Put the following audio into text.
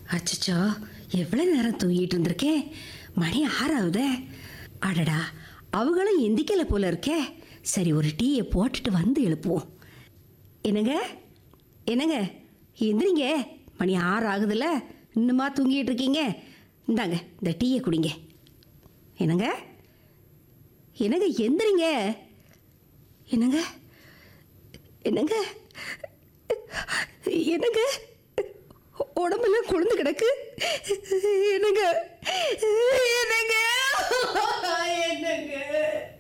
அச்சச்சோ எவ்வளோ நேரம் தூங்கிட்டு இருந்திருக்கேன் மணி ஆறாவதே அடடா அவங்களும் எந்திக்கல போல இருக்கே சரி ஒரு டீயை போட்டுட்டு வந்து எழுப்புவோம் என்னங்க என்னங்க எந்திரிங்க மணி ஆறு ஆகுதுல்ல இன்னுமா தூங்கிட்டு இருக்கீங்க இந்தாங்க இந்த டீயை குடிங்க என்னங்க என்னங்க எந்திரிங்க என்னங்க என்னங்க என்னங்க உடம்பெல்லாம் குழந்து கிடக்கு என்னங்க என்னங்க என்னங்க